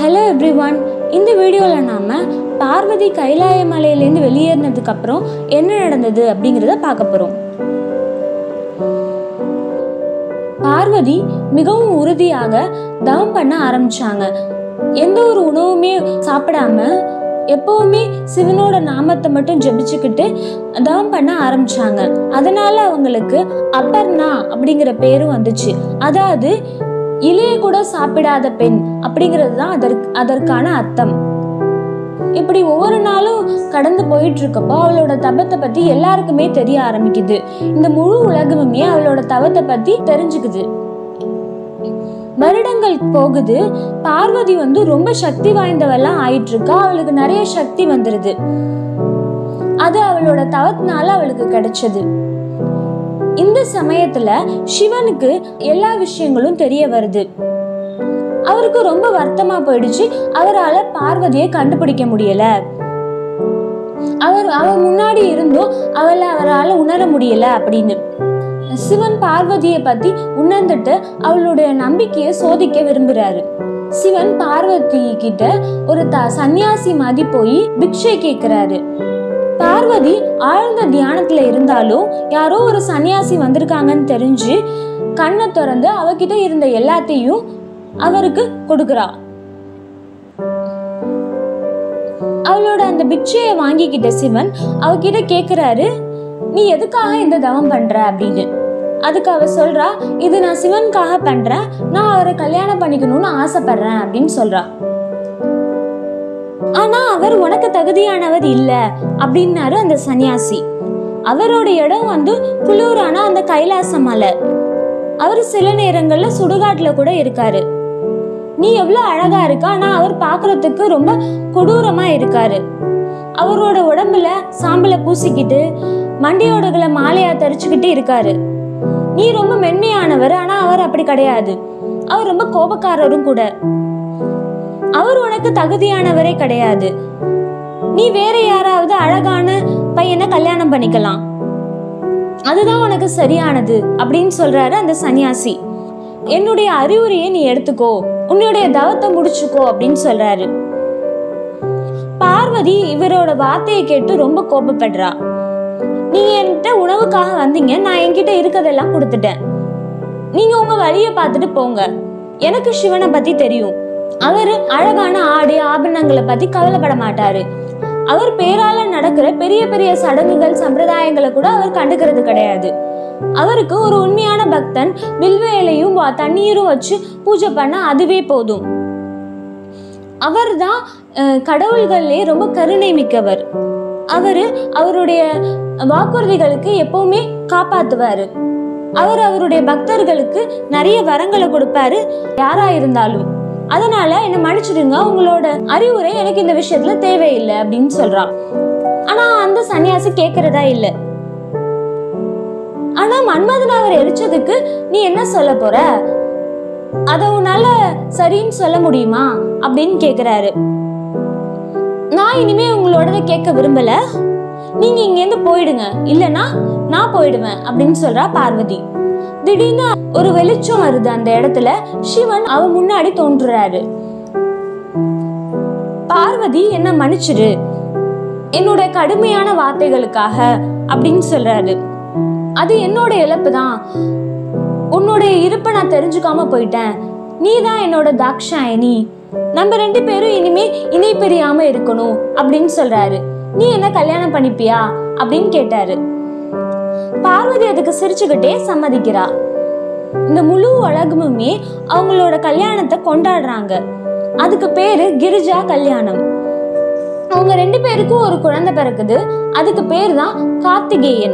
hello everyone இந்த வீடியோவில் நாம் பார்வதி கைலாய மலையிலேருந்து வெளியேறினதுக்கு அப்புறம் என்ன நடந்தது அப்படிங்கிறத பார்க்க போகிறோம் பார்வதி மிகவும் உறுதியாக தவம் பண்ண ஆரம்பிச்சாங்க எந்த ஒரு உணவுமே சாப்பிடாம எப்பவுமே சிவனோட நாமத்தை மட்டும் ஜெபிச்சுக்கிட்டு தவம் பண்ண ஆரம்பிச்சாங்க அதனால அவங்களுக்கு அப்பர்ணா அப்படிங்கிற பேரும் வந்துச்சு அதாவது இலைய கூட சாப்பிடாத பெண் அப்படிங்கிறது தான் அதற்கு அதற்கான அர்த்தம் இப்படி ஒவ்வொரு நாளும் கடந்து போயிட்டு இருக்கப்போ அவளோட தபத்தை பத்தி எல்லாருக்குமே தெரிய ஆரம்பிக்குது இந்த முழு உலகமுமே அவளோட தவத்தை பத்தி தெரிஞ்சுக்குது வருடங்கள் போகுது பார்வதி வந்து ரொம்ப சக்தி வாய்ந்தவெல்லாம் ஆயிட்டு இருக்கா அவளுக்கு நிறைய சக்தி வந்துருது அது அவளோட தவத்தினால அவளுக்கு கிடைச்சது இந்த சமயத்துல சிவனுக்கு எல்லா விஷயங்களும் தெரிய வருது அவருக்கு ரொம்ப வருத்தமா போயிடுச்சு அவரால பார்வதியை கண்டுபிடிக்க முடியல அவர் அவ முன்னாடி இருந்தும் அவளை அவரால் உணர முடியல அப்படின்னு சிவன் பார்வதியை பத்தி உணர்ந்துட்டு அவளுடைய நம்பிக்கையை சோதிக்க விரும்புறாரு சிவன் பார்வதி கிட்ட ஒரு த சன்னியாசி மாதிரி போய் பிக்ஷை கேக்குறாரு பார்வதி ஆழ்ந்த தியானத்துல இருந்தாலும் யாரோ ஒரு சன்னியாசி வந்திருக்காங்கன்னு தெரிஞ்சு கண்ணை திறந்து அவகிட்ட இருந்த எல்லாத்தையும் அவருக்கு கொடுக்குறா அவளோட அந்த பிக்ஷையை வாங்கிக்கிட்ட சிவன் அவகிட்ட கேக்குறாரு நீ எதுக்காக இந்த தவம் பண்ற அப்படின்னு அதுக்கு அவ சொல்றா இது நான் சிவனுக்காக பண்றேன் நான் அவரை கல்யாணம் பண்ணிக்கணும்னு ஆசைப்படுறேன் அப்படின்னு சொல்றா ஆனா அவர் உனக்கு தகுதியானவர் இல்ல அப்படின்னாரு அந்த சன்னியாசி அவரோட இடம் வந்து குளூரான அந்த கைலாச மலை அவர் சில நேரங்கள்ல சுடுகாட்டுல கூட இருக்காரு நீ எவ்வளவு அழகா இருக்க ஆனா அவர் பாக்குறதுக்கு ரொம்ப கொடூரமா இருக்காரு அவரோட உடம்புல சாம்பலை பூசிக்கிட்டு மண்டையோடுகளை மாலையா தரிச்சுக்கிட்டு இருக்காரு நீ ரொம்ப மென்மையானவர் ஆனா அவர் அப்படி கிடையாது அவர் ரொம்ப கோபக்காரரும் கூட அவர் உனக்கு தகுதியானவரே கிடையாது நீ வேற யாராவது அழகான பையனை கல்யாணம் பண்ணிக்கலாம் அதுதான் உனக்கு சரியானது அப்படின்னு சொல்றாரு அந்த சன்னியாசி என்னுடைய அறிவுரையை நீ எடுத்துக்கோ உன்னுடைய தவத்தை முடிச்சுக்கோ அப்படின்னு சொல்றாரு பார்வதி இவரோட வார்த்தையை கேட்டு ரொம்ப கோபப்படுறா நீ என்கிட்ட உணவுக்காக வந்தீங்க நான் என்கிட்ட இருக்கதெல்லாம் கொடுத்துட்டேன் நீங்க உங்க வழியை பார்த்துட்டு போங்க எனக்கு சிவனை பத்தி தெரியும் அவரு அழகான ஆடை ஆபரணங்களை பத்தி கவலைப்பட மாட்டாரு அவர் பேரால நடக்கிற பெரிய பெரிய சடங்குகள் சம்பிரதாயங்களை கூட அவர் கண்டுக்கிறது கிடையாது அவருக்கு ஒரு உண்மையான பக்தன் வில்வ இலையும் வா- தண்ணீரும் வச்சு பூஜை பண்ண அதுவே போதும் அவர் தான் கடவுள்களே ரொம்ப கருணை மிக்கவர் அவரு அவருடைய வாக்குறுதிகளுக்கு எப்பவுமே காப்பாத்துவாரு அவர் அவருடைய பக்தர்களுக்கு நிறைய வரங்களை கொடுப்பாரு யாரா இருந்தாலும் அதனால என்ன மன்னிச்சிடுங்க உங்களோட அறிவுரை எனக்கு இந்த விஷயத்துல தேவையில்லை அப்படின்னு சொல்றான் ஆனா அந்த சன்னியாசி கேக்குறதா இல்ல ஆனா மன்மதன் அவர் எரிச்சதுக்கு நீ என்ன சொல்ல போற அத உன்னால சரின்னு சொல்ல முடியுமா அப்படின்னு கேக்குறாரு நான் இனிமே உங்களோடத கேட்க விரும்பல நீங்க இங்க இருந்து போயிடுங்க இல்லனா நான் போயிடுவேன் அப்படின்னு சொல்றா பார்வதி திடீர்னு ஒரு வெளிச்சம் வருது அந்த இடத்துல சிவன் அவ முன்னாடி தோன்றுறாரு பார்வதி என்ன மன்னிச்சிடு என்னோட கடுமையான வார்த்தைகளுக்காக அப்படின்னு சொல்றாரு அது என்னோட இழப்பு தான் உன்னுடைய இருப்பை நான் தெரிஞ்சுக்காம போயிட்டேன் நீ தான் என்னோட தாக்ஷாயணி நம்ம ரெண்டு பேரும் இனிமே இணை பிரியாம இருக்கணும் அப்படின்னு சொல்றாரு நீ என்ன கல்யாணம் பண்ணிப்பியா அப்படின்னு கேட்டாரு பார்வதி அதுக்கு சிரிச்சுக்கிட்டே சம்மதிக்கிறா இந்த முழு உலகமுமே அவங்களோட கல்யாணத்தை கொண்டாடுறாங்க அதுக்கு பேரு கிரிஜா கல்யாணம் அவங்க ரெண்டு பேருக்கும் ஒரு குழந்தை பிறக்குது அதுக்கு பேர் தான் கார்த்திகேயன்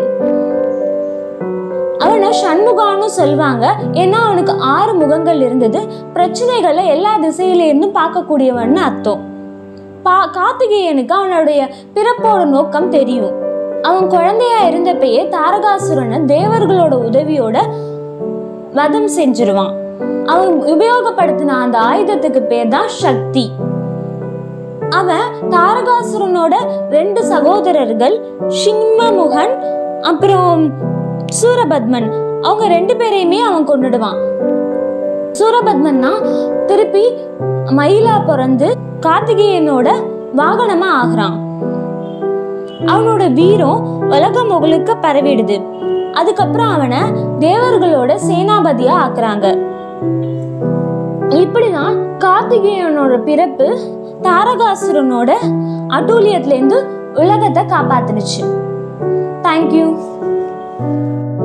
அவனை சண்முகான்னு சொல்லுவாங்க ஏன்னா அவனுக்கு ஆறு முகங்கள் இருந்தது பிரச்சனைகளை எல்லா திசையில இருந்தும் பார்க்கக்கூடியவன்னு அர்த்தம் பா கார்த்திகேயனுக்கு அவனுடைய பிறப்போட நோக்கம் தெரியும் அவன் குழந்தையா இருந்தப்பயே தாரகாசுரனை தேவர்களோட உதவியோட வதம் செஞ்சிருவான் அவன் உபயோகப்படுத்தின அந்த ஆயுதத்துக்கு பேர் தான் சக்தி அவன் தாரகாசுரனோட ரெண்டு சகோதரர்கள் சிம்மமுகன் அப்புறம் சூரபத்மன் அவங்க ரெண்டு பேரையுமே அவன் கொன்னுடுவான் சூரபத்மன்னா திருப்பி மயிலா பிறந்து கார்த்திகேயனோட வாகனமா ஆகுறான் அவனோட வீரம் உலகம் முழுக்க பரவிடுது அதுக்கப்புறம் அவனை தேவர்களோட சேனாபதியா ஆக்குறாங்க இப்படிதான் கார்த்திகேயனோட பிறப்பு தாரகாசுரனோட அட்டூழியத்திலேருந்து உலகத்தை காப்பாத்துனுச்சு தேங்க்யூ